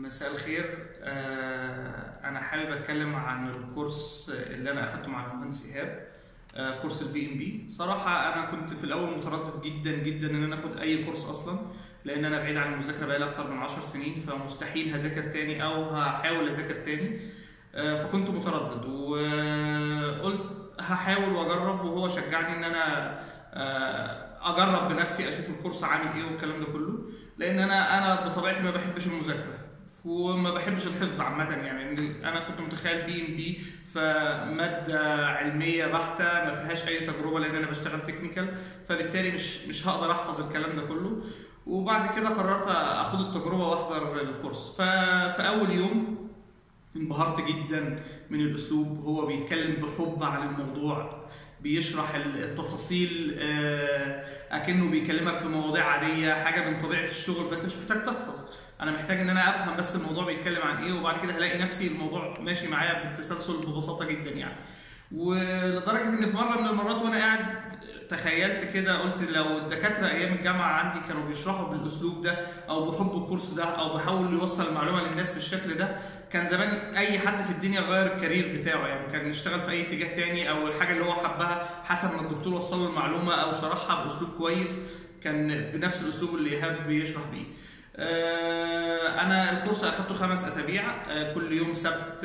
مساء الخير آه، انا حابب اتكلم عن الكورس اللي انا اخدته مع المهندس ايهاب آه، كورس البي ام بي صراحه انا كنت في الاول متردد جدا جدا ان انا اخد اي كورس اصلا لان انا بعيد عن المذاكره بقالي اكتر من 10 سنين فمستحيل هذاكر تاني او هحاول اذاكر تاني آه، فكنت متردد وقلت هحاول واجرب وهو شجعني ان انا آه، اجرب بنفسي اشوف الكورس عامل ايه والكلام ده كله لان انا انا بطبيعتي ما بحبش المذاكره وما بحبش الحفظ عامة يعني إن أنا كنت متخيل بي إم بي فمادة علمية بحتة ما فيهاش أي تجربة لأن أنا بشتغل تكنيكال فبالتالي مش مش هقدر أحفظ الكلام ده كله وبعد كده قررت أخد التجربة وأحضر الكورس ففي أول يوم انبهرت جدا من الأسلوب هو بيتكلم بحب عن الموضوع بيشرح التفاصيل آه، اكنه بيكلمك في مواضيع عاديه حاجه من طبيعه الشغل فانت مش محتاج تحفظ انا محتاج ان انا افهم بس الموضوع بيتكلم عن ايه وبعد كده هلاقي نفسي الموضوع ماشي معايا بالتسلسل ببساطه جدا يعني ولدرجه ان في مره من المرات وانا قاعد تخيلت كده قلت لو الدكاتره ايام الجامعه عندي كانوا بيشرحوا بالاسلوب ده او بحب الكورس ده او بيحاول يوصل المعلومه للناس بالشكل ده كان زمان اي حد في الدنيا غير الكارير بتاعه يعني كان يشتغل في اي اتجاه تاني او الحاجه اللي هو حبها حسب ما الدكتور وصل له المعلومه او شرحها باسلوب كويس كان بنفس الاسلوب اللي ايهاب بيشرح بيه. آه، انا الكورس اخدته خمس اسابيع آه، كل يوم سبت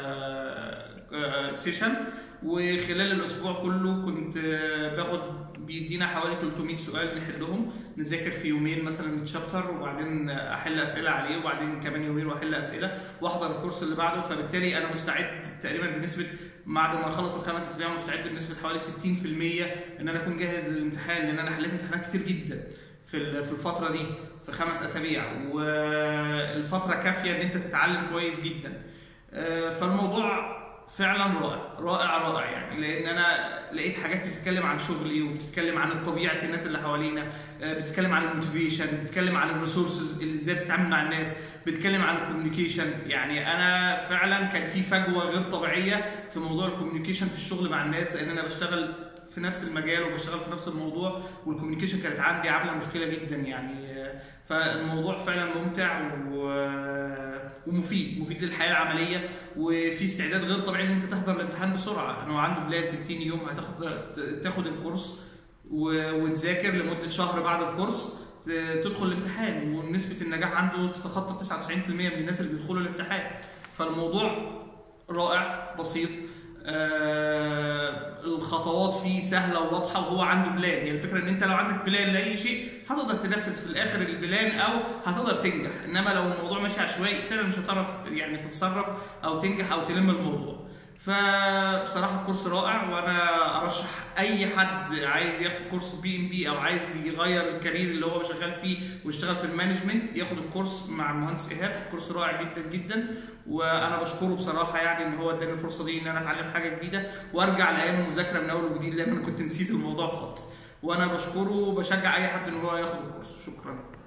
سيشن وخلال الاسبوع كله كنت آه، باخد بيدينا حوالي 300 سؤال نحلهم نذاكر في يومين مثلا تشابتر وبعدين احل اسئله عليه وبعدين كمان يومين واحل اسئله واحضر الكورس اللي بعده فبالتالي انا مستعد تقريبا بنسبه بعد ما اخلص الخمس اسابيع مستعد بنسبه حوالي 60% ان انا اكون جاهز للامتحان لان انا حليت امتحانات كتير جدا في ال- في الفتره دي في خمس اسابيع والفتره كافيه ان انت تتعلم كويس جدا آه، فالموضوع فعلا رائع رائع رائع يعني لان انا لقيت حاجات بتتكلم عن شغلي وبتتكلم عن طبيعه الناس اللي حوالينا آه، بتتكلم عن الموتيفيشن بتتكلم عن الريسورسز اللي ازاي بتتعامل مع الناس بتتكلم عن الكوميونيكيشن يعني انا فعلا كان في فجوه غير طبيعيه في موضوع الكوميونيكيشن في الشغل مع الناس لان انا بشتغل في نفس المجال وبشتغل في نفس الموضوع والكوميونيكيشن كانت عندي عامله مشكله جدا يعني آه، فالموضوع فعلا ممتع و- ومفيد مفيد للحياه العمليه وفي استعداد غير طبيعي ان انت تحضر الامتحان بسرعه انا عنده بلاد 60 يوم هتاخد تاخد الكورس و- وتذاكر لمده شهر بعد الكورس ت- تدخل الامتحان ونسبه النجاح عنده تتخطى 99% من الناس اللي بيدخلوا الامتحان فالموضوع رائع بسيط آه الخطوات فيه سهله وواضحه وهو عنده بلان يعني الفكره ان انت لو عندك بلان لاي شيء هتقدر تنفذ في الاخر البلان او هتقدر تنجح انما لو الموضوع ماشي عشوائي فعلا مش هتعرف يعني تتصرف او تنجح او تلم الموضوع فبصراحه الكورس رائع وانا ارشح اي حد عايز ياخد كورس بي ام بي او عايز يغير الكارير اللي هو شغال فيه ويشتغل في المانجمنت ياخد الكورس مع المهندس ايهاب الكورس رائع جدا جدا وانا بشكره بصراحه يعني ان هو اداني الفرصه دي ان انا اتعلم حاجه جديده وارجع لايام المذاكره من اول وجديد لان انا كنت نسيت الموضوع خالص وانا بشكره وبشجع اي حد ان هو ياخد الكورس شكرا